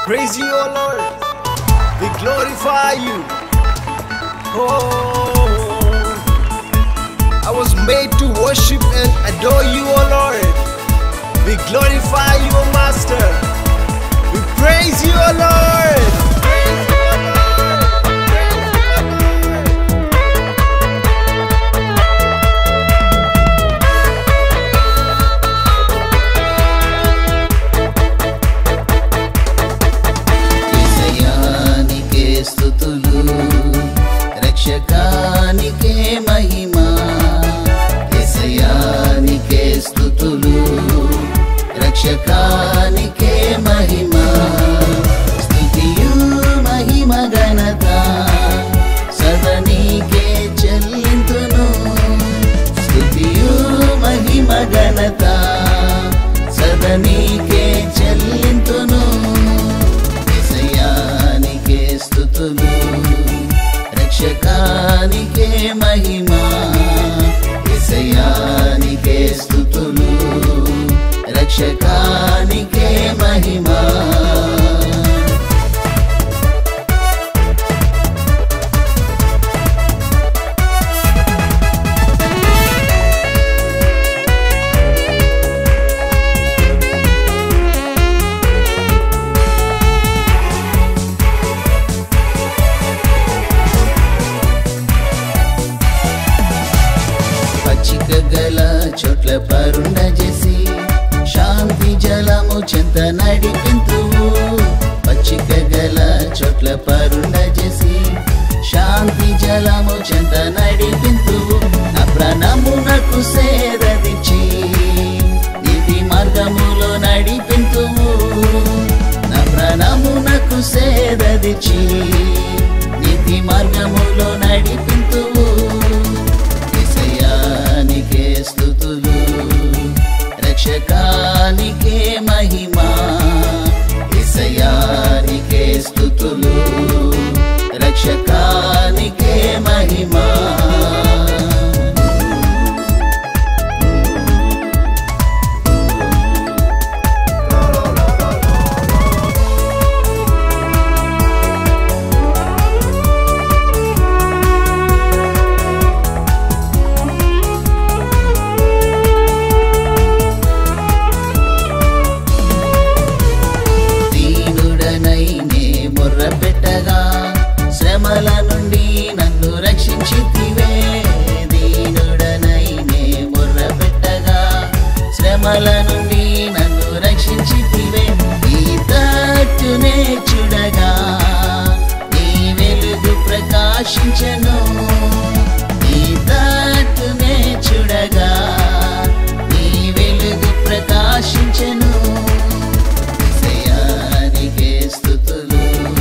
praise you, O Lord. We glorify you. Oh, I was made to worship and adore you, O Lord. We glorify you, O Master. We praise you, O Lord. Praise you, O Lord. Praise you, O Lord. విజయానికే స్థుతులు రక్షకానికే మహిమ విజయానికే స్థుతులు రక్షకానికే మహిమ స్థుతియు మహిమ ఘనత సదనీకే చెల్లింతును స్థుతియు మహిమ ఘనత సదనీకే చెల్లింతును విజయానికే స్థుతులు రక్షకానికే మహిమ విజయానికే స్థుతులు రక్షకానికే మహిమ పచ్చిక గల చోట్ల పరుండ చేసి శాంతి జలము చెంత నడిపింతువు పచ్చిక గల చోట్ల పరుండ చేసి శాంతి జలము చెంత నడిపింతువు నా ప్రాణమునకు సేదదిచ్చి నీతి మార్గములో నడిపింతువు నా ప్రాణమునకు సేదదిచ్చి నీతి మార్గములో నడిపింతువు విషయానికే స్థుతులు రక్షకానికే మహిమ విషయానికే స్థుతులు రక్షకానికే మహిమ దీనుడనై నే మొర్ర పెట్టగా శ్రమల నుండి నన్ను రక్షించితివే దీనుడనై నే మొర్ర పెట్టగా శ్రమల నుండి నన్ను రక్షించితివే ఈ తట్టునే చూడగా నీ వెలుగు ప్రకాశించను ఈ తట్టునే చూడగా నీ వెలుగు ప్రకాశించను విషయానికే స్థుతులు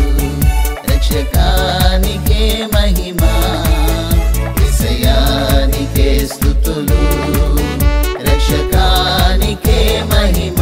రక్షకానికే మహిమ విషయానికే స్థుతులు రక్షకానికే మహిమ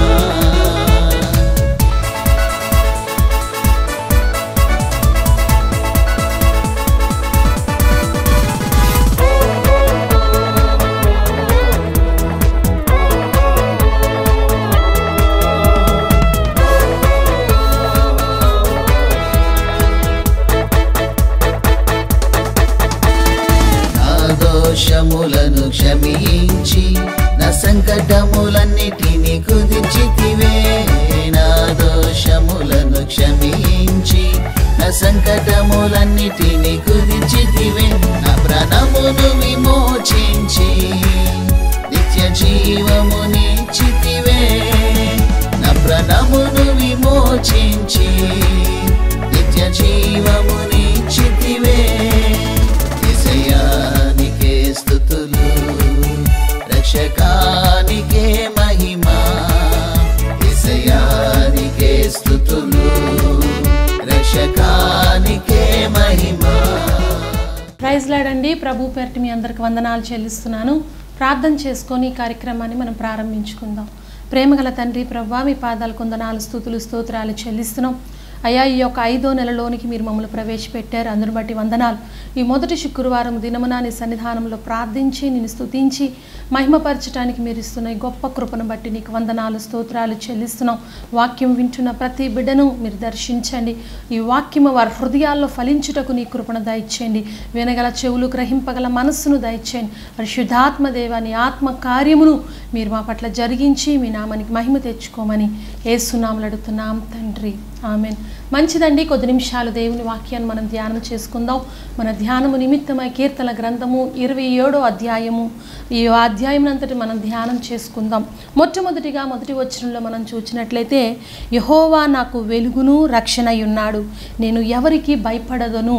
నా దోషములను క్షమించి నా సంకటములన్నిటిని కుదిర్చితివే నా దోషములను క్షమించి నా సంకటములన్నిటిని కుదిర్చితివే నా ప్రాణమును విమోచించి నిత్య జీవమునిచ్చితివే నా ప్రాణమును విమోచించి నిత్య జీవమునిచ్చితివే విజయానికే స్థుతులు రక్షకానికే మహిమ విజయానికే స్థుతులు రక్షకానికే మహిమ ప్రైజ్ లాడండి ప్రభు పేరిట మీ అందరికి వందనాలు చెల్లిస్తున్నాను ప్రార్థన చేసుకొని ఈ కార్యక్రమాన్ని మనం ప్రారంభించుకుందాం ప్రేమగల తండ్రి ప్రభా మీ పాదాలు కొందనాలు స్థుతులు స్తోత్రాలు చెల్లిస్తున్నాం అయ్యా ఈ యొక్క ఐదో నెలలోనికి మీరు మమ్మల్ని ప్రవేశపెట్టారు అందుని బట్టి వందనాలు ఈ మొదటి శుక్రవారం దినమున నీ సన్నిధానంలో ప్రార్థించి నేను స్తుతించి మహిమపరచడానికి మీరు ఇస్తున్న ఈ గొప్ప కృపను బట్టి నీకు వందనాలు స్తోత్రాలు చెల్లిస్తున్నాం వాక్యం వింటున్న ప్రతి బిడ్డను మీరు దర్శించండి ఈ వాక్యము వారి హృదయాల్లో ఫలించుటకు నీ కృపను దయచేయండి వినగల చెవులు గ్రహింపగల మనస్సును దయచేయండి పరిశుద్ధాత్మ దేవ నీ ఆత్మ కార్యమును మీరు మా పట్ల జరిగించి మీ నామానికి మహిమ తెచ్చుకోమని ఏసునామలు అడుగుతున్నాం తండ్రి ఆమెన్ మంచిదండి కొద్ది నిమిషాలు దేవుని వాక్యాన్ని మనం ధ్యానం చేసుకుందాం మన ధ్యానము నిమిత్తమై కీర్తన గ్రంథము ఇరవై ఏడో అధ్యాయము ఈ అధ్యాయం అంతటి మనం ధ్యానం చేసుకుందాం మొట్టమొదటిగా మొదటి వచనంలో మనం చూసినట్లయితే యహోవా నాకు వెలుగును రక్షణై ఉన్నాడు నేను ఎవరికి భయపడదను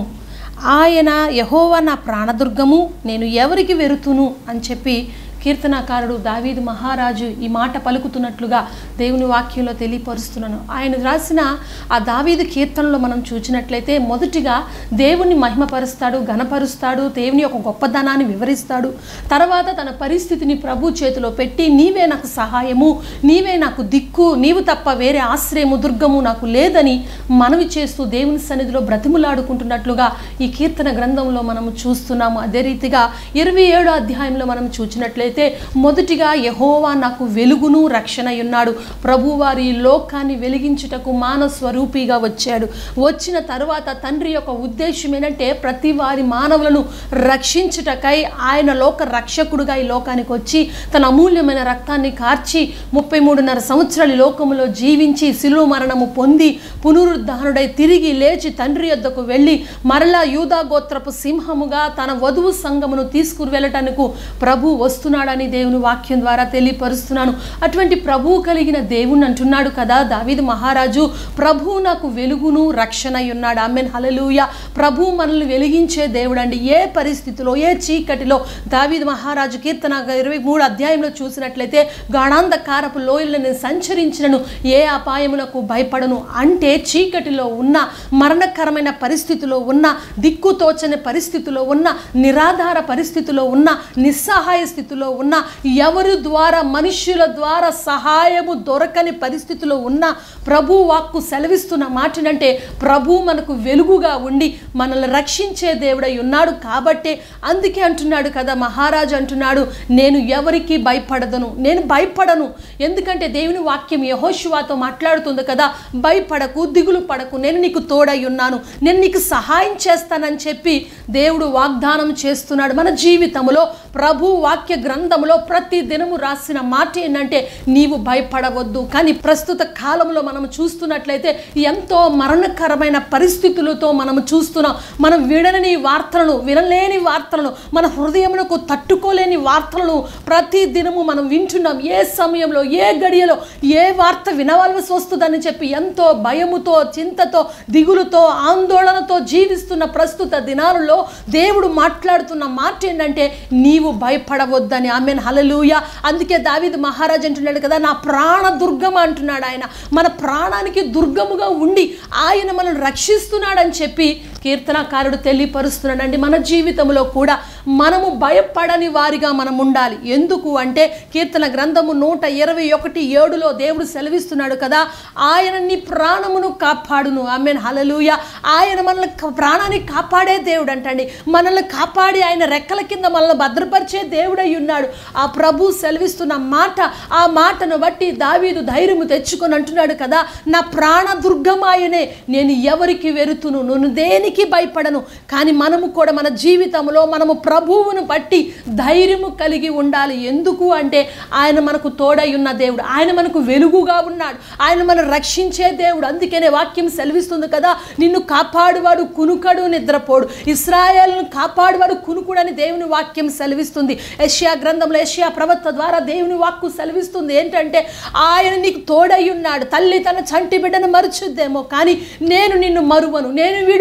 ఆయన యహోవా నా ప్రాణదుర్గము నేను ఎవరికి వెరుతును అని చెప్పి కీర్తనాకారుడు దావీదు మహారాజు ఈ మాట పలుకుతున్నట్లుగా దేవుని వాక్యంలో తెలియపరుస్తున్నాను ఆయన రాసిన ఆ దావీదు కీర్తనలో మనం చూసినట్లయితే మొదటిగా దేవుణ్ణి మహిమపరుస్తాడు గణపరుస్తాడు దేవుని యొక్క గొప్పదనాన్ని వివరిస్తాడు తర్వాత తన పరిస్థితిని ప్రభు చేతిలో పెట్టి నీవే నాకు సహాయము నీవే నాకు దిక్కు నీవు తప్ప వేరే ఆశ్రయము దుర్గము నాకు లేదని మనవి చేస్తూ దేవుని సన్నిధిలో బ్రతిములాడుకుంటున్నట్లుగా ఈ కీర్తన గ్రంథంలో మనము చూస్తున్నాము అదే రీతిగా ఇరవై ఏడో అధ్యాయంలో మనం చూసినట్లయితే మొదటిగా యహోవా నాకు వెలుగును రక్షణ ఉన్నాడు ప్రభువారి ఈ లోకాన్ని వెలిగించుటకు మానవ స్వరూపిగా వచ్చాడు వచ్చిన తరువాత తండ్రి యొక్క ఉద్దేశం ఏంటంటే ప్రతి వారి మానవులను రక్షించుటకై ఆయన లోక రక్షకుడుగా ఈ లోకానికి వచ్చి తన అమూల్యమైన రక్తాన్ని కార్చి ముప్పై మూడున్నర సంవత్సరాలు ఈ లోకములో జీవించి శిలువ మరణము పొంది పునరుద్ధానుడై తిరిగి లేచి తండ్రి యొద్దకు వెళ్ళి మరలా యూదా గోత్రపు సింహముగా తన వధువు సంఘమును తీసుకుని వెళ్ళటానికి ప్రభు వస్తున్నాడని దేవుని వాక్యం ద్వారా తెలియపరుస్తున్నాను అటువంటి ప్రభువు కలిగిన దేవుని అంటున్నాడు కదా దావీదు మహారాజు ప్రభు నాకు వెలుగును రక్షణ ఉన్నాడు ఆమెన్ హలలుయ ప్రభు మనల్ని వెలిగించే దేవుడు అండి ఏ పరిస్థితిలో ఏ చీకటిలో దావీదు మహారాజు కీర్తన ఇరవై మూడు అధ్యాయంలో చూసినట్లయితే గాఢాంధకారపు లోయలను నేను సంచరించినను ఏ అపాయములకు భయపడను అంటే చీకటిలో ఉన్న మరణకరమైన పరిస్థితిలో ఉన్న దిక్కుతోచని పరిస్థితిలో ఉన్న నిరాధార పరిస్థితిలో ఉన్న నిస్సహాయ స్థితిలో ఉన్న ఎవరి ద్వారా మనుష్యుల ద్వారా సహాయము దొరకని పరిస్థితిలో ఉన్న ప్రభు వాక్కు సెలవిస్తున్న మాటనంటే ప్రభు మనకు వెలుగుగా ఉండి మనల్ని రక్షించే దేవుడై ఉన్నాడు కాబట్టే అందుకే అంటున్నాడు కదా మహారాజు అంటున్నాడు నేను ఎవరికి భయపడదను నేను భయపడను ఎందుకంటే దేవుని వాక్యం యహోశివాతో మాట్లాడుతుంది కదా భయపడకు దిగులు పడకు నేను నీకు తోడై ఉన్నాను నేను నీకు సహాయం చేస్తానని చెప్పి దేవుడు వాగ్దానం చేస్తున్నాడు మన జీవితంలో ప్రభు వాక్య గ్రంథంలో ప్రతి దినము రాసిన మాట ఏంటంటే నీవు భయపడవద్దు కానీ ప్రస్తుత కాలంలో మనం చూస్తున్నట్లయితే ఎంతో మరణకరమైన పరిస్థితులతో మనం చూస్తున్నాం మనం వినని వార్తలను వినలేని వార్తలను మన హృదయమునకు తట్టుకోలేని వార్తలను ప్రతి దినము మనం వింటున్నాం ఏ సమయంలో ఏ గడియలో ఏ వార్త వినవలసి వస్తుందని చెప్పి ఎంతో భయముతో చింతతో దిగులుతో ఆందోళనతో జీవిస్తున్న ప్రస్తుత దినాలలో దేవుడు మాట్లాడుతున్న మాట ఏంటంటే నీవు భయపడవద్దని ఆమెన్ హలలుయ అందుకే దావీదు మహారాజ్ అంటున్నాడు కదా నా ప్రాణ దుర్గం అంటున్నాడు ఆయన మన ప్రాణానికి దుర్గముగా ఉండి ఆయన మనల్ని రక్షిస్తున్నాడని చెప్పి కీర్తనకారుడు తెలియపరుస్తున్నాడండి మన జీవితంలో కూడా మనము భయపడని వారిగా మనం ఉండాలి ఎందుకు అంటే కీర్తన గ్రంథము నూట ఇరవై ఒకటి ఏడులో దేవుడు సెలవిస్తున్నాడు కదా ఆయన నీ ప్రాణమును కాపాడును ఆమెన్ హలలుయ ఆయన మనల్ని క- ప్రాణాన్ని కాపాడే దేవుడు అంటండి మనల్ని కాపాడి ఆయన రెక్కల కింద మనల్ని భద్రపరిచే దేవుడై ఉన్నాడు ఆ ప్రభు సెలవిస్తున్న మాట ఆ మాటను బట్టి దావీదు ధైర్యము తెచ్చుకొని అంటున్నాడు కదా నా ప్రాణ దుర్గమాయనే నేను ఎవరికి వెరుతును నేను దేనికి భయపడను కానీ మనము కూడా మన జీవితంలో మనము ప్రభువును బట్టి ధైర్యము కలిగి ఉండాలి ఎందుకు అంటే ఆయన మనకు తోడై ఉన్న దేవుడు ఆయన మనకు వెలుగుగా ఉన్నాడు ఆయన మనం రక్షించే దేవుడు అందుకనే వాక్యం సెలవిస్తుంది కదా నిన్ను కాపాడువాడు కునుకడు నిద్రపోడు ఇస్రాయేల్ను కాపాడువాడు కునుకుడు అని దేవుని వాక్యం సెలవిస్తుంది యెషయా గ్రంథంలో యెషయా ప్రవక్త ద్వారా దేవుని వాక్కు సెలవిస్తుంది ఏంటంటే ఆయన నీకు తోడై ఉన్నాడు తల్లి తన చంటి బిడ్డను మరుచుద్దేమో కానీ నేను నిన్ను మరువను నేను విడువను నేను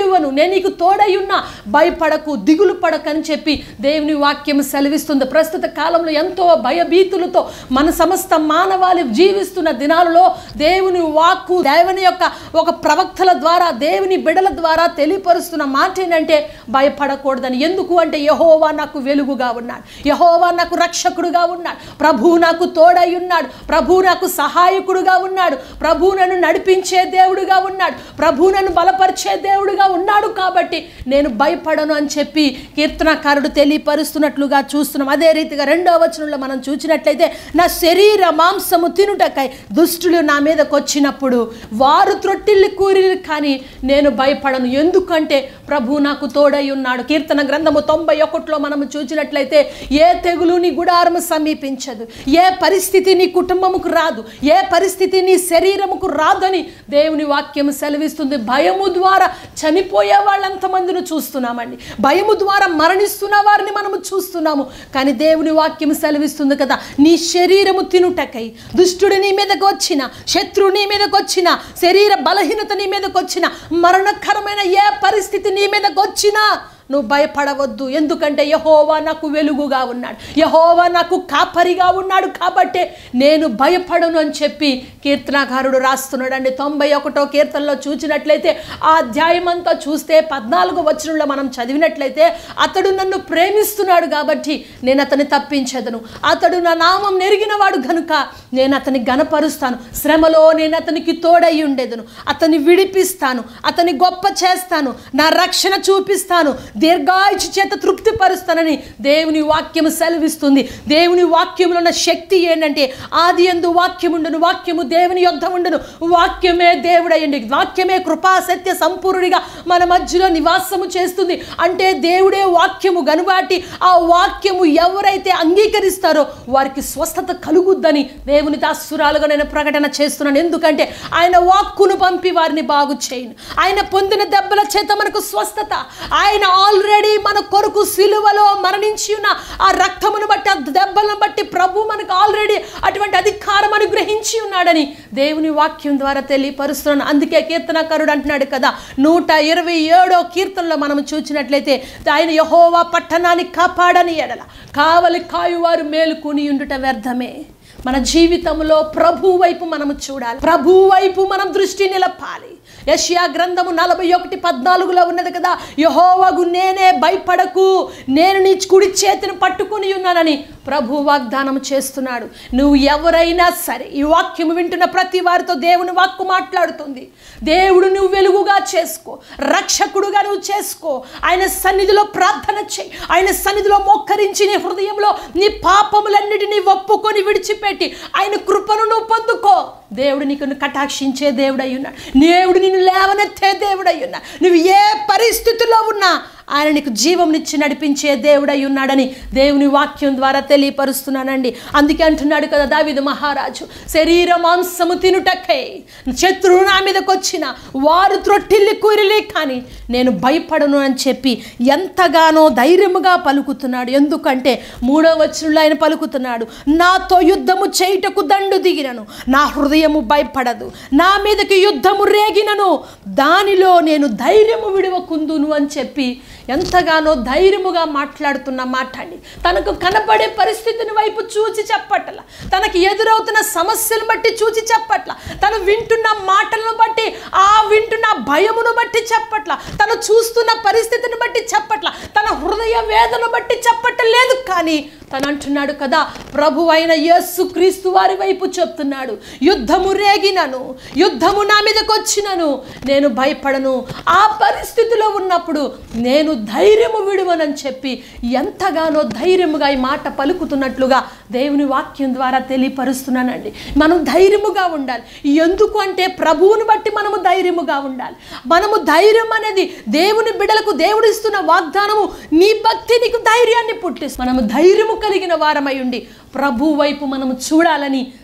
నేను నీకు తోడై ఉన్నా భయపడకు దిగులు పడకని చెప్పి దేవుని వాక్యం సెలవిస్తుంది ప్రస్తుత కాలంలో ఎంతో భయభీతులతో మన సమస్త మానవాళి జీవిస్తున్న దినాలలో దేవుని వాక్కు దేవుని యొక్క ఒక ప్రవక్తల ద్వారా దేవుని బిడల ద్వారా తెలియపరుస్తున్న మాట ఏంటంటే భయపడకూడదని ఎందుకు అంటే యహోవా నాకు వెలుగుగా ఉన్నాడు యహోవా నాకు రక్షకుడుగా ఉన్నాడు ప్రభు నాకు తోడై ఉన్నాడు ప్రభు నాకు సహాయకుడుగా ఉన్నాడు ప్రభు నన్ను నడిపించే దేవుడుగా ఉన్నాడు ప్రభు నన్ను బలపరిచే దేవుడుగా ఉన్నాడు కాబట్టి నేను భయపడను అని చెప్పి కీర్తనకారుడు తెలియపరుస్తున్నట్లుగా చూస్తున్నాం అదే రీతిగా రెండవ వచనంలో మనం చూసినట్లయితే నా శరీర మాంసము తినుటకై దుష్టులు నా మీదకి వచ్చినప్పుడు వారు త్రొట్టిల్లి కూరిలు కానీ నేను భయపడను ఎందుకంటే ప్రభు నాకు తోడై ఉన్నాడు కీర్తన గ్రంథము తొంభై ఒకటిలో మనము చూసినట్లయితే ఏ తెగులు నీ గుడారము సమీపించదు ఏ పరిస్థితి నీ కుటుంబముకు రాదు ఏ పరిస్థితి నీ శరీరముకు రాదని దేవుని వాక్యం సెలవిస్తుంది భయము ద్వారా చనిపోయే వాళ్ళంతమందిని చూస్తున్నామండి భయము ద్వారా మరణిస్తున్న వారిని మనము చూస్తున్నాము కానీ దేవుని వాక్యం సెలవిస్తుంది కదా నీ శరీరము తినుటకై దుష్టుడు నీ మీదకి వచ్చిన శత్రువు నీ మీదకి వచ్చిన శరీర బలహీనత నీ మీదకి వచ్చిన మరణకరమైన ఏ పరిస్థితి నీ మీదకి వచ్చినా నువ్వు భయపడవద్దు ఎందుకంటే యహోవా నాకు వెలుగుగా ఉన్నాడు యహోవా నాకు కాపరిగా ఉన్నాడు కాబట్టే నేను భయపడను అని చెప్పి కీర్తనాకారుడు రాస్తున్నాడు అండి తొంభై ఒకటో కీర్తనలో చూసినట్లయితే ఆ అధ్యాయం అంతా చూస్తే పద్నాలుగో వచనంలో మనం చదివినట్లయితే అతడు నన్ను ప్రేమిస్తున్నాడు కాబట్టి నేను అతన్ని తప్పించదను అతడు నా నామం నెరిగిన వాడు గనుక నేను అతని గనపరుస్తాను శ్రమలో నేను అతనికి తోడై ఉండేదను అతన్ని విడిపిస్తాను అతని గొప్ప చేస్తాను నా రక్షణ చూపిస్తాను దీర్ఘాయుషు చేత తృప్తిపరుస్తానని దేవుని వాక్యము సెలవిస్తుంది దేవుని వాక్యములో ఉన్న శక్తి ఏంటంటే ఆది ఎందు వాక్యముండును వాక్యము దేవుని యొద్ధ ఉండును వాక్యమే దేవుడయ్యండి వాక్యమే కృపా సత్య సంపూర్ణుడిగా మన మధ్యలో నివాసము చేస్తుంది అంటే దేవుడే వాక్యము గనుబాటి ఆ వాక్యము ఎవరైతే అంగీకరిస్తారో వారికి స్వస్థత కలుగుద్దని దేవుని దాసురాలుగా నేను ప్రకటన చేస్తున్నాను ఎందుకంటే ఆయన వాక్కును పంపి వారిని బాగు చేయను ఆయన పొందిన దెబ్బల చేత మనకు స్వస్థత ఆయన ఆల్రెడీ మన కొరకు సిలువలో మరణించి ఉన్న ఆ రక్తమును బట్టి ఆ దెబ్బలను బట్టి ప్రభు మనకు ఆల్రెడీ అటువంటి అధికారం అనుగ్రహించి ఉన్నాడని దేవుని వాక్యం ద్వారా తెలియపరుస్తున్నాను అందుకే కీర్తనకారుడు అంటున్నాడు కదా నూట ఇరవై ఏడో కీర్తనలో మనం చూసినట్లయితే ఆయన యహోవా పట్టణాన్ని కాపాడని ఎడల కావలి కాయువారు మేలుకుని ఉండుట వ్యర్థమే మన జీవితంలో ప్రభు వైపు మనము చూడాలి ప్రభు వైపు మనం దృష్టి నిలపాలి యషియా గ్రంథము నలభై ఒకటి పద్నాలుగులో ఉన్నది కదా యహోవగు నేనే భయపడకు నేను నీ కుడి చేతిని పట్టుకుని ఉన్నానని ప్రభు వాగ్దానం చేస్తున్నాడు నువ్వు ఎవరైనా సరే ఈ వాక్యము వింటున్న ప్రతి వారితో దేవుని వాక్కు మాట్లాడుతుంది దేవుడు నువ్వు వెలుగుగా చేసుకో రక్షకుడుగా నువ్వు చేసుకో ఆయన సన్నిధిలో ప్రార్థన చేయి ఆయన సన్నిధిలో మోక్కరించి నీ హృదయంలో నీ పాపములన్నిటినీ ఒప్పుకొని విడిచిపెట్టి ఆయన కృపను నువ్వు పొందుకో దేవుడు నీకు కటాక్షించే దేవుడై ఉన్నాడు దేవుడు నిన్ను లేవనెత్తే దేవుడై ఉన్నాడు నువ్వు ఏ పరిస్థితిలో ఉన్నా ఆయన నీకు జీవంనిచ్చి నడిపించే దేవుడై ఉన్నాడని దేవుని వాక్యం ద్వారా తెలియపరుస్తున్నానండి అందుకే అంటున్నాడు కదా దావిదు మహారాజు శరీర మాంసము తినుటకై శత్రువు నా మీదకి వచ్చిన వారు త్రొట్టిల్లి కూరిలే కానీ నేను భయపడను అని చెప్పి ఎంతగానో ధైర్యముగా పలుకుతున్నాడు ఎందుకంటే మూడవ వచనంలో ఆయన పలుకుతున్నాడు నాతో యుద్ధము చేయుటకు దండు దిగినను నా హృదయము భయపడదు నా మీదకి యుద్ధము రేగినను దానిలో నేను ధైర్యము విడవకుందును అని చెప్పి ఎంతగానో ధైర్యముగా మాట్లాడుతున్న మాట్లాడి తనకు కనబడే పరిస్థితిని వైపు చూచి చెప్పట్ల తనకి ఎదురవుతున్న సమస్యను బట్టి చూచి చెప్పట్ల తను వింటున్న మాటలను బట్టి ఆ వింటున్న భయమును బట్టి చెప్పట్ల తను చూస్తున్న పరిస్థితిని బట్టి చెప్పట్ల తన హృదయ వేదన బట్టి చెప్పట్లేదు కానీ తను అంటున్నాడు కదా ప్రభు అయిన యేసు క్రీస్తు వారి వైపు చెప్తున్నాడు యుద్ధము రేగినను యుద్ధము నా మీదకి వచ్చినను నేను భయపడను ఆ పరిస్థితిలో ఉన్నప్పుడు నేను ధైర్యము విడువనని చెప్పి ఎంతగానో ధైర్యముగా ఈ మాట పలుకుతున్నట్లుగా దేవుని వాక్యం ద్వారా తెలియపరుస్తున్నానండి మనం ధైర్యముగా ఉండాలి ఎందుకు అంటే ప్రభువుని బట్టి మనము ధైర్యముగా ఉండాలి మనము ధైర్యం అనేది దేవుని బిడలకు దేవుడు ఇస్తున్న వాగ్దానము నీ భక్తి నీకు ధైర్యాన్ని పుట్టిస్తుంది మనము ధైర్యము కలిగిన వారమై ఉండి ప్రభు వైపు మనము చూడాలని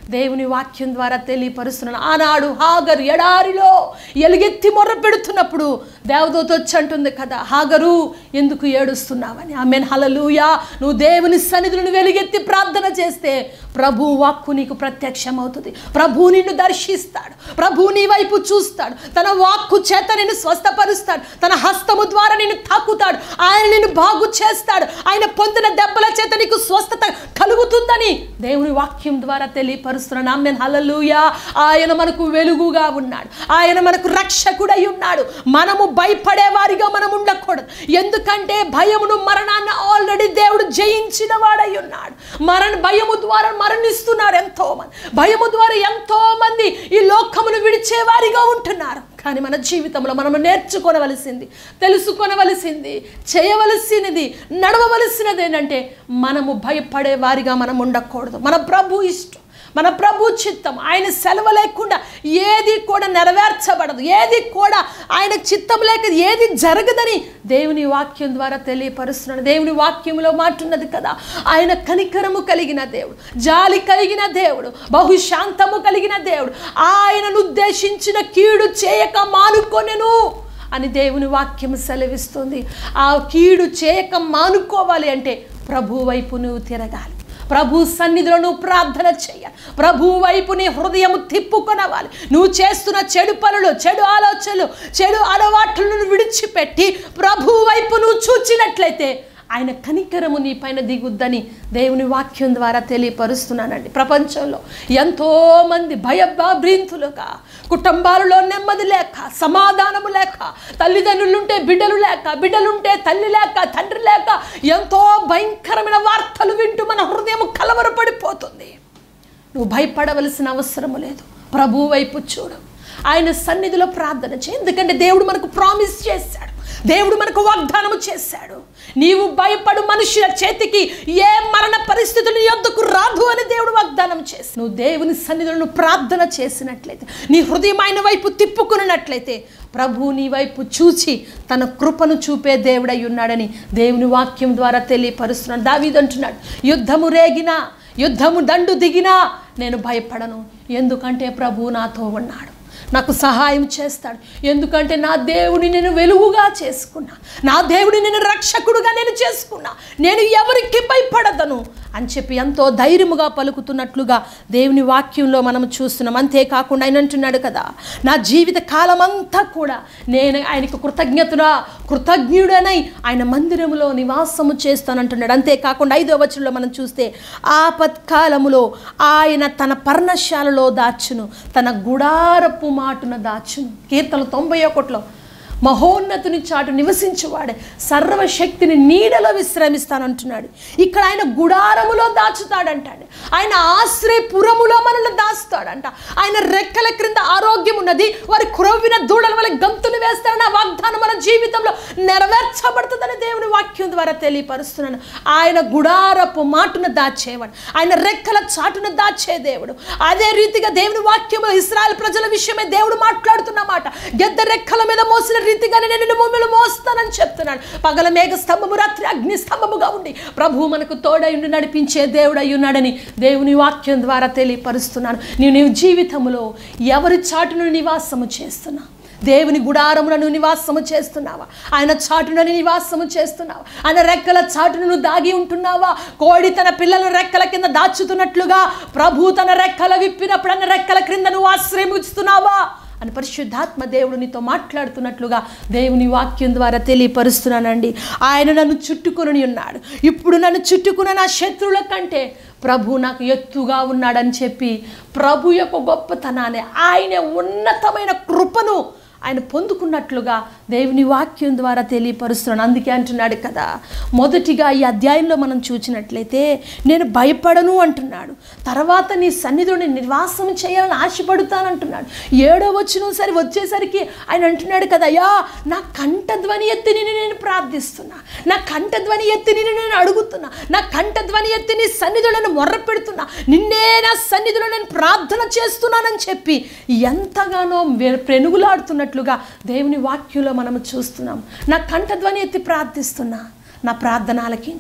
దేవుని వాక్యం ద్వారా తెలియపరుస్తున్నాను ఆనాడు హాగరు ఎడారిలో ఎలుగెత్తి మొర్ర పెడుతున్నప్పుడు దేవదూత వచ్చి అంటుంది కదా హాగరు ఎందుకు ఏడుస్తున్నావని ఆమెన్ హలలుయా నువ్వు దేవుని సన్నిధులను వెలుగెత్తి ప్రార్థన చేస్తే ప్రభు వాక్కు నీకు ప్రత్యక్షమవుతుంది ప్రభు నిన్ను దర్శిస్తాడు ప్రభు నీ వైపు చూస్తాడు తన వాక్కు చేత నిన్ను స్వస్థపరుస్తాడు తన హస్తము ద్వారా నిన్ను తాకుతాడు ఆయన నిన్ను బాగు చేస్తాడు ఆయన పొందిన దెబ్బల చేత నీకు స్వస్థత కలుగుతుందని దేవుని వాక్యం ద్వారా తెలియపరుస్తున్నాను ఆమెన్ హల్లెలూయా ఆయన మనకు వెలుగుగా ఉన్నాడు ఆయన మనకు రక్షకుడై ఉన్నాడు మనము భయపడే వారిగా మనం ఉండకూడదు ఎందుకంటే భయమును మరణాన్ని ఆల్రెడీ దేవుడు జయించిన వాడై ఉన్నాడు మరణ భయము ద్వారా మరణిస్తున్నారు ఎంతో మంది భయము ద్వారా ఎంతో మంది ఈ లోకమును విడిచే వారిగా ఉంటున్నారు కానీ మన జీవితంలో మనము నేర్చుకోనవలసింది తెలుసుకొనవలసింది చేయవలసినది నడవవలసినది ఏంటంటే మనము భయపడే వారిగా మనం ఉండకూడదు మన ప్రభు ఇష్టం మన ప్రభు చిత్తం ఆయన సెలవు లేకుండా ఏది కూడా నెరవేర్చబడదు ఏది కూడా ఆయన చిత్తం లేక ఏది జరగదని దేవుని వాక్యం ద్వారా తెలియపరుస్తున్నాడు దేవుని వాక్యంలో మాటున్నది కదా ఆయన కనికరము కలిగిన దేవుడు జాలి కలిగిన దేవుడు బహుశాంతము కలిగిన దేవుడు ఆయనను ఉద్దేశించిన కీడు చేయక మానుకొనెను అని దేవుని వాక్యం సెలవిస్తుంది ఆ కీడు చేయక మానుకోవాలి అంటే ప్రభు వైపు నువ్వు తిరగాలి ప్రభు సన్నిధిలో నువ్వు ప్రార్థన చేయాలి ప్రభు వైపు నీ హృదయము తిప్పుకొనవాలి నువ్వు చేస్తున్న చెడు పనులు చెడు ఆలోచనలు చెడు అలవాట్లను విడిచిపెట్టి ప్రభు వైపు నువ్వు చూచినట్లయితే ఆయన కనికరము నీ పైన దిగుద్దని దేవుని వాక్యం ద్వారా తెలియపరుస్తున్నానండి ప్రపంచంలో ఎంతోమంది భయభ్రాంతులుగా కుటుంబాలలో నెమ్మది లేక సమాధానము లేక తల్లిదండ్రులుంటే బిడ్డలు లేక బిడ్డలుంటే తల్లి లేక తండ్రి లేక ఎంతో భయంకరమైన వార్తలు వింటూ మన హృదయం కలవరపడిపోతుంది నువ్వు భయపడవలసిన అవసరము లేదు ప్రభు వైపు చూడు ఆయన సన్నిధిలో ప్రార్థన చేయి ఎందుకంటే దేవుడు మనకు ప్రామిస్ చేశాడు దేవుడు మనకు వాగ్దానము చేశాడు నీవు భయపడు మనుషుల చేతికి ఏ మరణ పరిస్థితులు నీ యొద్దకు రాదు అని దేవుడు వాగ్దానం చేసి నువ్వు దేవుని సన్నిధులను ప్రార్థన చేసినట్లయితే నీ హృదయం ఆయన వైపు తిప్పుకున్నట్లయితే ప్రభు నీ వైపు చూచి తన కృపను చూపే దేవుడై ఉన్నాడని దేవుని వాక్యం ద్వారా తెలియపరుస్తున్నాడు దావీదంటున్నాడు యుద్ధము రేగినా యుద్ధము దండు దిగినా నేను భయపడను ఎందుకంటే ప్రభు నాతో ఉన్నాడు నాకు సహాయం చేస్తాడు ఎందుకంటే నా దేవుని నేను వెలుగుగా చేసుకున్నా నా దేవుని నేను రక్షకుడుగా నేను చేసుకున్నా నేను ఎవరికి భయపడదను అని చెప్పి ఎంతో ధైర్యముగా పలుకుతున్నట్లుగా దేవుని వాక్యంలో మనం చూస్తున్నాం అంతేకాకుండా ఆయన అంటున్నాడు కదా నా జీవిత కాలం అంతా కూడా నేను ఆయనకు కృతజ్ఞతున కృతజ్ఞుడనై ఆయన మందిరములో నివాసము చేస్తానంటున్నాడు అంతేకాకుండా ఐదో వచనంలో మనం చూస్తే ఆపత్కాలములో ఆయన తన పర్ణశాలలో దాచును తన గుడారపు మాటున దాచును కీర్తన తొంభై ఒకటిలో మహోన్నతుని చాటు నివసించువాడే సర్వశక్తిని నీడలో విశ్రమిస్తానంటున్నాడు ఇక్కడ ఆయన గుడారములో దాచుతాడంటాడు ఆయన ఆశ్రయపురములో మనల్ని దాస్తాడంట ఆయన రెక్కల క్రింద ఆరోగ్యం ఉన్నది వారి క్రొవ్విన దూడల వల్ల గంతులు వేస్తాడని ఆ వాగ్దానం మన జీవితంలో నెరవేర్చబడుతుందని దేవుని వాక్యం ద్వారా తెలియపరుస్తున్నాను ఆయన గుడారపు మాటున దాచేవాడు ఆయన రెక్కల చాటున దాచే దేవుడు అదే రీతిగా దేవుని వాక్యంలో ఇస్రాయల్ ప్రజల విషయమే దేవుడు మాట్లాడుతున్నమాట గెద్ద రెక్కల మీద మోసిన రీతిగానే నేను నిన్ను భూమిలో మోస్తానని చెప్తున్నాడు పగల మేఘ స్తంభము రాత్రి అగ్ని స్తంభముగా ఉండి ప్రభు మనకు తోడై ఉండి నడిపించే దేవుడై ఉన్నాడని దేవుని వాక్యం ద్వారా తెలియపరుస్తున్నాను నీవు నీ జీవితంలో ఎవరి చాటును నివాసము చేస్తున్నా దేవుని గుడారములను నివాసము చేస్తున్నావా ఆయన చాటున నివాసము చేస్తున్నావా ఆయన రెక్కల చాటును నువ్వు దాగి ఉంటున్నావా కోడి తన పిల్లలను రెక్కల కింద దాచుతున్నట్లుగా ప్రభు తన రెక్కల విప్పినప్పుడు అన్న రెక్కల క్రింద నువ్వు ఆశ్రయముస్తున్నావా అని పరిశుద్ధాత్మ దేవుడు నీతో మాట్లాడుతున్నట్లుగా దేవుని వాక్యం ద్వారా తెలియపరుస్తున్నానండి ఆయన నన్ను చుట్టుకొని ఉన్నాడు ఇప్పుడు నన్ను చుట్టుకున్న నా శత్రువుల కంటే ప్రభు నాకు ఎత్తుగా ఉన్నాడని చెప్పి ప్రభు యొక్క గొప్పతనాన్ని ఆయన ఉన్నతమైన కృపను ఆయన పొందుకున్నట్లుగా దేవుని వాక్యం ద్వారా తెలియపరుస్తున్నాడు అందుకే అంటున్నాడు కదా మొదటిగా ఈ అధ్యాయంలో మనం చూసినట్లయితే నేను భయపడను అంటున్నాడు తర్వాత నీ సన్నిధిని నివాసం చేయాలని ఆశపడుతానంటున్నాడు ఏడో వచ్చిన సరే వచ్చేసరికి ఆయన అంటున్నాడు కదా అయ్యా నా కంఠధ్వని ఎత్తి నిన్ను నేను ప్రార్థిస్తున్నా నా కంఠధ్వని ఎత్తి నిన్ను నేను అడుగుతున్నా నా కంఠధ్వని ఎత్తి నీ సన్నిధిలో నేను మొర్ర పెడుతున్నా నిన్నే నా సన్నిధిలో నేను ప్రార్థన చేస్తున్నానని చెప్పి ఎంతగానో వె- పెనుగులాడుతున్నట్లుగా దేవుని వాక్యంలో మనము చూస్తున్నాం నా కంఠధ్వని ఎత్తి ప్రార్థిస్తున్నా నా ప్రార్థన ఆలకించు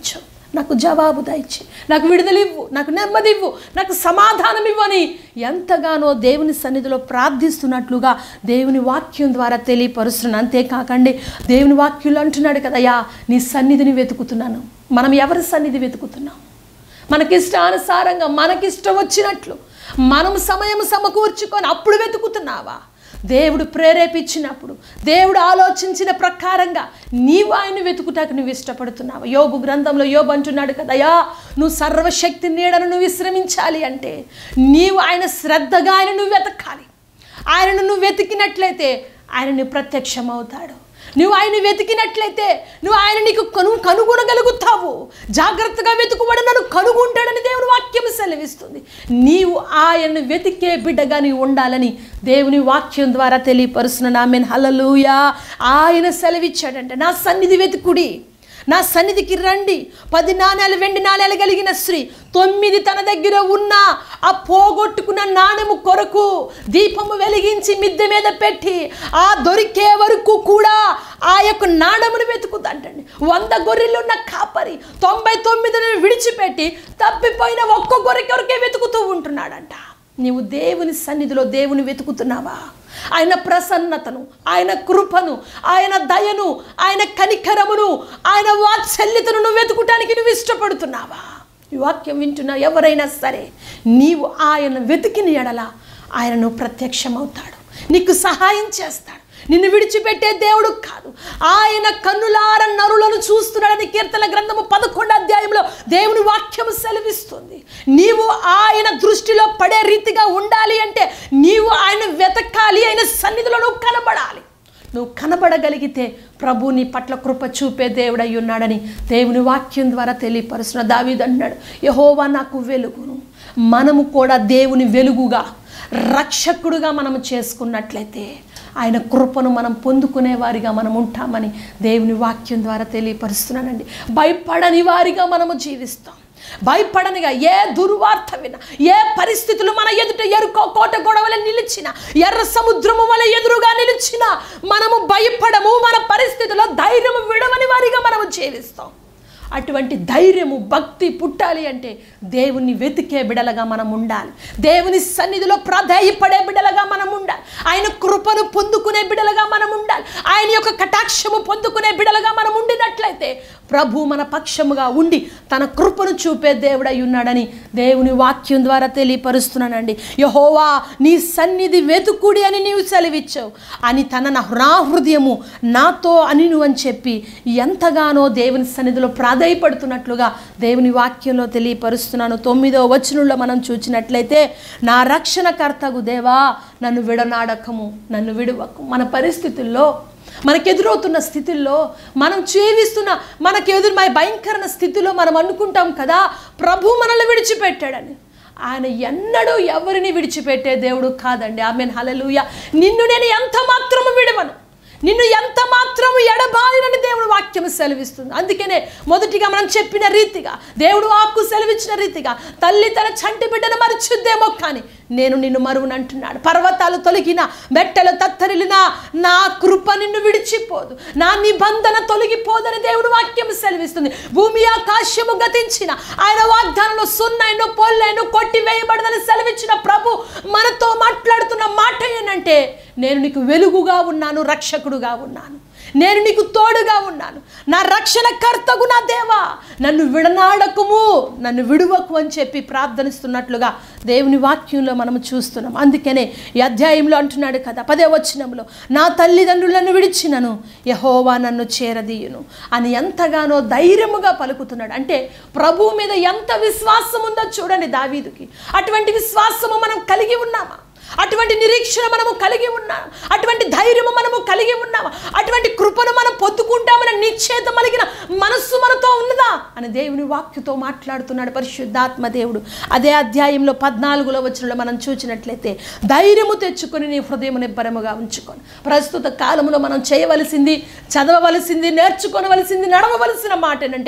నాకు జవాబు దయచి నాకు విడుదలివ్వు నాకు నెమ్మదివ్వు నాకు సమాధానం ఇవ్వని ఎంతగానో దేవుని సన్నిధిలో ప్రార్థిస్తున్నట్లుగా దేవుని వాక్యం ద్వారా తెలియపరుస్తున్నాను అంతేకాకండి దేవుని వాక్యులు అంటున్నాడు కదయ్యా నీ సన్నిధిని వెతుకుతున్నాను మనం ఎవరి సన్నిధి వెతుకుతున్నాం మనకిష్టానుసారంగా మనకిష్టం వచ్చినట్లు మనం సమయం సమకూర్చుకొని అప్పుడు వెతుకుతున్నావా దేవుడు ప్రేరేపించినప్పుడు దేవుడు ఆలోచించిన ప్రకారంగా నీవు ఆయన వెతుకుటానికి నువ్వు ఇష్టపడుతున్నావు యోబు గ్రంథంలో యోబు అంటున్నాడు కదయా నువ్వు సర్వశక్తి నీడను నువ్వు విశ్రమించాలి అంటే నీవు ఆయన శ్రద్ధగా ఆయన నువ్వు వెతకాలి ఆయనను నువ్వు వెతికినట్లయితే ఆయన నీ ప్రత్యక్షమవుతాడు నువ్వు ఆయన వెతికినట్లయితే నువ్వు ఆయన నీకు కను కనుగొనగలుగుతావు జాగ్రత్తగా వెతుకుబడి నన్ను కనుగొంటాడని దేవుని వాక్యం సెలవిస్తుంది నీవు ఆయన్ను వెతికే బిడ్డగా నీవు ఉండాలని దేవుని వాక్యం ద్వారా తెలియపరుస్తున్నాను ఆమెన్ హలలుయా ఆయన సెలవిచ్చాడంటే నా సన్నిధి వెతుకుడి నా సన్నిధికి రండి పది నాణ్యాలు వెండి నాణ్యాలు కలిగిన స్త్రీ తొమ్మిది తన దగ్గర ఉన్న ఆ పోగొట్టుకున్న నాణెము కొరకు దీపము వెలిగించి మిద్దె మీద పెట్టి ఆ దొరికే వరకు కూడా ఆ యొక్క నాణమును వెతుకుదంటండి వంద గొర్రెలున్న కాపరి తొంభై తొమ్మిదిని విడిచిపెట్టి తప్పిపోయిన ఒక్క గొర్రె కొరకే వెతుకుతూ ఉంటున్నాడంట నీవు దేవుని సన్నిధిలో దేవుని వెతుకుతున్నావా ఆయన ప్రసన్నతను ఆయన కృపను ఆయన దయను ఆయన కనికరమును ఆయన వాత్సల్యతను నువ్వు వెతుకుటానికి నువ్వు ఇష్టపడుతున్నావా ఈ వాక్యం వింటున్నా ఎవరైనా సరే నీవు ఆయన వెతికిన ఎడల ఆయనను ప్రత్యక్షమవుతాడు నీకు సహాయం చేస్తాడు నిన్ను విడిచిపెట్టే దేవుడు కాదు ఆయన కన్నులార నరులను చూస్తున్నాడని కీర్తన గ్రంథము పదకొండు అధ్యాయంలో దేవుని వాక్యము సెలవిస్తుంది నీవు ఆయన దృష్టిలో పడే రీతిగా ఉండాలి అంటే నీవు ఆయన వెతకాలి ఆయన సన్నిధిలో నువ్వు కనబడాలి నువ్వు కనబడగలిగితే ప్రభు నీ పట్ల కృప చూపే దేవుడై ఉన్నాడని దేవుని వాక్యం ద్వారా తెలియపరుస్తున్న దావీదు అంటున్నాడు యహోవా నాకు వెలుగును మనము కూడా దేవుని వెలుగుగా రక్షకుడుగా మనం చేసుకున్నట్లయితే ఆయన కృపను మనం పొందుకునే వారిగా మనం ఉంటామని దేవుని వాక్యం ద్వారా తెలియపరుస్తున్నానండి భయపడని వారిగా మనము జీవిస్తాం భయపడనిగా ఏ దుర్వార్త విన ఏ పరిస్థితులు మన ఎదుట ఎరుకో కోట గొడవల నిలిచిన ఎర్ర సముద్రము వల్ల ఎదురుగా నిలిచిన మనము భయపడము మన పరిస్థితుల్లో ధైర్యము విడవని వారిగా మనము జీవిస్తాం అటువంటి ధైర్యము భక్తి పుట్టాలి అంటే దేవుని వెతికే బిడలగా మనం ఉండాలి దేవుని సన్నిధిలో ప్రాధాయపడే బిడలగా మనం ఉండాలి ఆయన కృపను పొందుకునే బిడలగా మనం ఉండాలి ఆయన యొక్క కటాక్షము పొందుకునే బిడలగా మనం ఉండినట్లయితే ప్రభు మన పక్షముగా ఉండి తన కృపను చూపే దేవుడై ఉన్నాడని దేవుని వాక్యం ద్వారా తెలియపరుస్తున్నానండి యహోవా నీ సన్నిధి వెతుకుడి అని నీవు సెలవిచ్చావు అని తన నా నా హృదయము నాతో అనిను అని చెప్పి ఎంతగానో దేవుని సన్నిధిలో ప్రాధాయపడుతున్నట్లుగా దేవుని వాక్యంలో తెలియపరుస్తున్నాను తొమ్మిదో వచనంలో మనం చూసినట్లయితే నా రక్షణకర్తగు దేవా నన్ను విడనాడకము నన్ను విడువకు మన పరిస్థితుల్లో మనకెదురవుతున్న స్థితిల్లో మనం జీవిస్తున్న మనకు ఎదురు మా భయంకరమైన స్థితిలో మనం అనుకుంటాం కదా ప్రభు మనల్ని విడిచిపెట్టాడని ఆయన ఎన్నడూ ఎవరిని విడిచిపెట్టే దేవుడు కాదండి ఆమె హలలుయ నిన్ను నేను ఎంత మాత్రము విడవను నిన్ను ఎంత మాత్రము ఎడబాలినని దేవుడు వాక్యం సెలవిస్తుంది అందుకనే మొదటిగా మనం చెప్పిన రీతిగా దేవుడు ఆకు సెలవిచ్చిన రీతిగా తల్లి తన చంటి బిడ్డను మరిచుద్దేమో కానీ నేను నిన్ను మరువునంటున్నాడు పర్వతాలు తొలగిన మెట్టలు తత్తరిలిన నా కృప నిన్ను విడిచిపోదు నా నిబంధన తొలగిపోదని దేవుడు వాక్యం సెలవిస్తుంది భూమి ఆకాశము గతించిన ఆయన వాగ్దానంలో సున్నైను పొల్లైను కొట్టి వేయబడదని సెలవిచ్చిన ప్రభు మనతో మాట్లాడుతున్న మాట ఏంటంటే నేను నీకు వెలుగుగా ఉన్నాను రక్షకుడుగా ఉన్నాను నేను నీకు తోడుగా ఉన్నాను నా రక్షణ కర్తగు నా దేవా నన్ను విడనాడకము నన్ను విడువకు అని చెప్పి ప్రార్థనిస్తున్నట్లుగా దేవుని వాక్యంలో మనం చూస్తున్నాం అందుకనే ఈ అధ్యాయంలో అంటున్నాడు కదా పదే వచనంలో నా తల్లిదండ్రులను విడిచినను యహోవా నన్ను చేరదీయును అని ఎంతగానో ధైర్యముగా పలుకుతున్నాడు అంటే ప్రభువు మీద ఎంత విశ్వాసం ఉందో చూడండి దావీదుకి అటువంటి విశ్వాసము మనం కలిగి ఉన్నామా అటువంటి నిరీక్షణ మనము కలిగి ఉన్నాం అటువంటి ధైర్యము మనము కలిగి ఉన్నామా అటువంటి కృపను మనం పొందుకుంటామని నిశ్చేత మలిగిన మనస్సు మనతో ఉన్నదా అని దేవుని వాక్యతో మాట్లాడుతున్నాడు పరిశుద్ధాత్మ దేవుడు అదే అధ్యాయంలో పద్నాలుగులో వచ్చిన మనం చూసినట్లయితే ధైర్యము తెచ్చుకొని నీ హృదయం నిబ్బరముగా ఉంచుకొని ప్రస్తుత కాలంలో మనం చేయవలసింది చదవవలసింది నేర్చుకోవలసింది నడవవలసిన మాట ఏంటంటే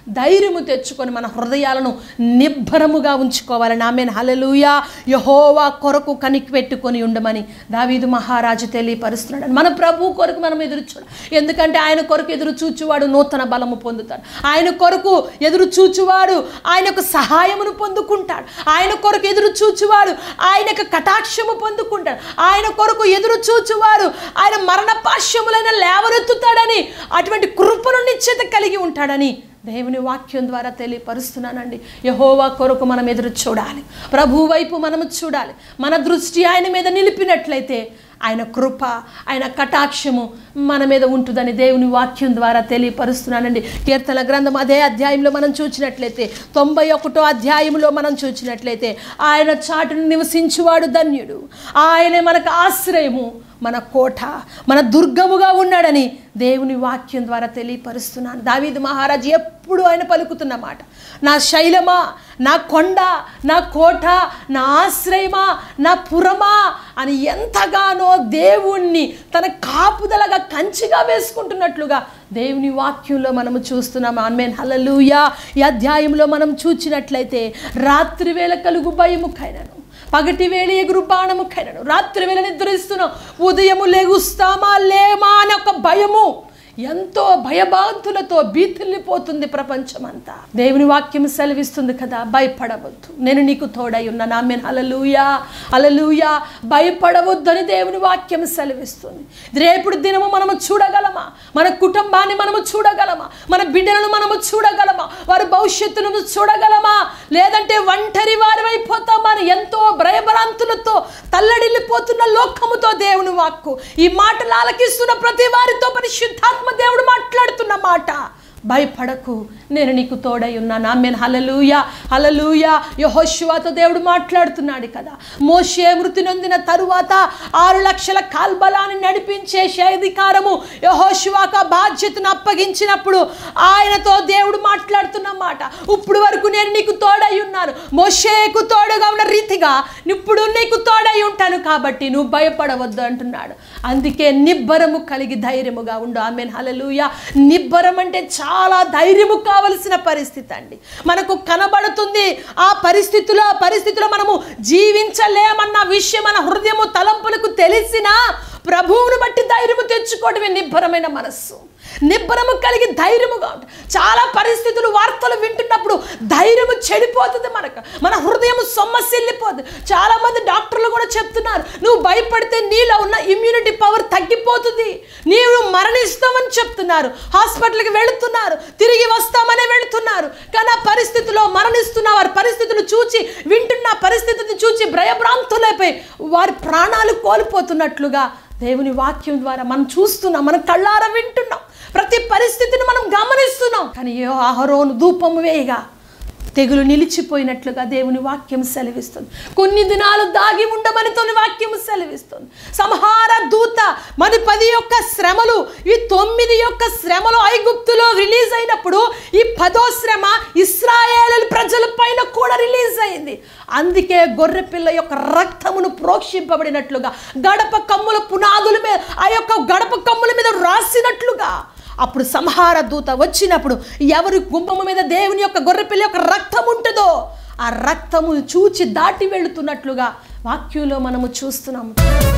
ధైర్యము తెచ్చుకొని మన హృదయాలను నిబ్బరముగా ఉంచుకోవాలని ఆమెను హలలుయా యహోవా కొరకు కనికి పెట్టుకొని ఉండమని దావీదు మహారాజు తెలియపరుస్తున్నాడు మన ప్రభు కొరకు మనం ఎదురు చూడాలి ఎందుకంటే ఆయన కొరకు ఎదురు చూచువాడు నూతన బలము పొందుతాడు ఆయన కొరకు ఎదురు చూచువాడు ఆయన యొక్క సహాయమును పొందుకుంటాడు ఆయన కొరకు ఎదురు చూచువాడు ఆయన యొక్క కటాక్షము పొందుకుంటాడు ఆయన కొరకు ఎదురు చూచువారు ఆయన మరణ పాశ్యములైన లేవనెత్తుతాడని అటువంటి కృపను నిశ్చిత కలిగి ఉంటాడని దేవుని వాక్యం ద్వారా తెలియపరుస్తున్నానండి యహోవా కొరకు మనం ఎదురు చూడాలి ప్రభు వైపు మనము చూడాలి మన దృష్టి ఆయన మీద నిలిపినట్లయితే ఆయన కృప ఆయన కటాక్షము మన మీద ఉంటుందని దేవుని వాక్యం ద్వారా తెలియపరుస్తున్నానండి కీర్తన గ్రంథం అదే అధ్యాయంలో మనం చూసినట్లయితే తొంభై ఒకటో అధ్యాయంలో మనం చూసినట్లయితే ఆయన చాటును నివసించువాడు ధన్యుడు ఆయనే మనకు ఆశ్రయము మన కోట మన దుర్గముగా ఉన్నాడని దేవుని వాక్యం ద్వారా తెలియపరుస్తున్నాను దావీదు మహారాజు ఎప్పుడు ఆయన పలుకుతున్న మాట నా శైలమా నా కొండ నా కోట నా ఆశ్రయమా నా పురమా అని ఎంతగానో దేవుణ్ణి తన కాపుదలగా కంచిగా వేసుకుంటున్నట్లుగా దేవుని వాక్యంలో మనము చూస్తున్నాం ఆమెన్ హలలుయా ఈ అధ్యాయంలో మనం చూచినట్లయితే రాత్రి వేళ కలుగు భయముఖైనను పగటి వేళ ఎగురు బాణము కైనను రాత్రి వేళ నిద్రిస్తున్నాం ఉదయము లెగుస్తామా లేమా అనే ఒక భయము ఎంతో భయబాధులతో బీతిల్లిపోతుంది ప్రపంచమంతా దేవుని వాక్యం సెలవిస్తుంది కదా భయపడవద్దు నేను నీకు తోడై ఉన్నా నా మీద అలలుయా అలలుయా భయపడవద్దని దేవుని వాక్యం సెలవిస్తుంది రేపుడు దినము మనము చూడగలమా మన కుటుంబాన్ని మనము చూడగలమా మన బిడ్డలను మనము చూడగలమా వారి భవిష్యత్తును చూడగలమా లేదంటే ఒంటరి వారివైపోతామా అని ఎంతో భయభ్రాంతులతో తల్లడిల్లిపోతున్న లోకముతో దేవుని వాక్కు ఈ మాటలు ఆలకిస్తున్న ప్రతి వారితో పరిశుద్ధాత్మ దేవుడు మాట్లాడుతున్న మాట భయపడకు నేను నీకు తోడై ఉన్నాను ఆమెన్ హలలుయ హలలుయ యహోశివాతో దేవుడు మాట్లాడుతున్నాడు కదా మోషే మృతి నొందిన తరువాత ఆరు లక్షల కాల్బలాన్ని నడిపించే అధికారము యహోశివాకు ఆ బాధ్యతను అప్పగించినప్పుడు ఆయనతో దేవుడు మాట్లాడుతున్న మాట ఇప్పుడు వరకు నేను నీకు తోడై ఉన్నాను మోషేకు తోడుగా ఉన్న రీతిగా ఇప్పుడు నీకు తోడై ఉంటాను కాబట్టి నువ్వు భయపడవద్దు అంటున్నాడు అందుకే నిబ్బరము కలిగి ధైర్యముగా ఉండు ఆమెన్ హలలుయ నిబ్బరం అంటే చాలా ధైర్యము కావలసిన పరిస్థితి అండి మనకు కనబడుతుంది ఆ పరిస్థితిలో ఆ పరిస్థితిలో మనము జీవించలేమన్న విషయం మన హృదయము తలంపులకు తెలిసినా ప్రభువును బట్టి ధైర్యము తెచ్చుకోవడమే నిబ్బరమైన మనస్సు నిబ్బరము కలిగి ధైర్యముగా ఉంటుంది చాలా పరిస్థితులు వార్తలు వింటున్నప్పుడు ధైర్యము చెడిపోతుంది మనకు మన హృదయం సొమ్మసిల్లిపోతుంది చాలా మంది డాక్టర్లు కూడా చెప్తున్నారు నువ్వు భయపడితే నీలో ఉన్న ఇమ్యూనిటీ పవర్ తగ్గిపోతుంది నీవు మరణిస్తామని చెప్తున్నారు హాస్పిటల్కి వెళుతున్నారు తిరిగి వస్తామనే వెళుతున్నారు కానీ ఆ పరిస్థితిలో మరణిస్తున్న వారి పరిస్థితులు చూచి వింటున్న పరిస్థితిని చూచి భయభ్రాంతులైపోయి వారి ప్రాణాలు కోల్పోతున్నట్లుగా దేవుని వాక్యం ద్వారా మనం చూస్తున్నాం మనం కళ్ళారా వింటున్నాం ప్రతి పరిస్థితిని మనం గమనిస్తున్నాం కానీ ఏ ఆహరోను ధూపము వేయగా తెగులు నిలిచిపోయినట్లుగా దేవుని వాక్యం సెలవిస్తుంది కొన్ని దినాలు దాగి ఉండమని తోని వాక్యం సెలవిస్తుంది సంహార దూత మరి పది యొక్క శ్రమలు ఈ తొమ్మిది యొక్క శ్రమలు ఐగుప్తులో రిలీజ్ అయినప్పుడు ఈ పదో శ్రమ ఇస్రాయేల్ ప్రజల పైన కూడా రిలీజ్ అయింది అందుకే గొర్రె పిల్ల యొక్క రక్తమును ప్రోక్షింపబడినట్లుగా గడప కమ్ముల పునాదుల మీద ఆ యొక్క గడప కమ్ముల మీద రాసినట్లుగా అప్పుడు సంహార దూత వచ్చినప్పుడు ఎవరి గుమ్మము మీద దేవుని యొక్క గొర్రెపిల్ల యొక్క రక్తం ఉంటుందో ఆ రక్తము చూచి దాటి వెళుతున్నట్లుగా వాక్యంలో మనము చూస్తున్నాము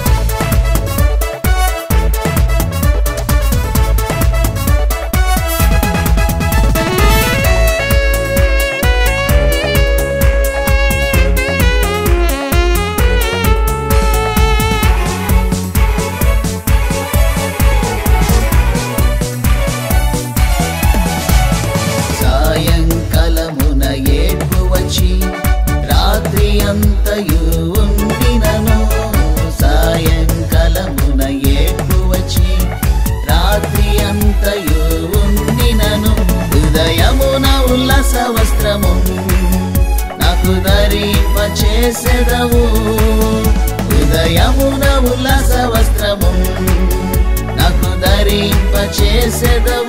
సాయంకాలమున ఏడ్పు వచ్చి రాత్రి అంతయు ఉండినను సాయంకాలమున ఏడ్పు వచ్చి రాత్రి అంతయు ఉండినను హృదయమున ఉల్లాస వస్త్రము నాకు ధరింప చేసెదవు హృదయమున ఉల్లాస వస్త్రము నాకు ధరింప చేసెదవు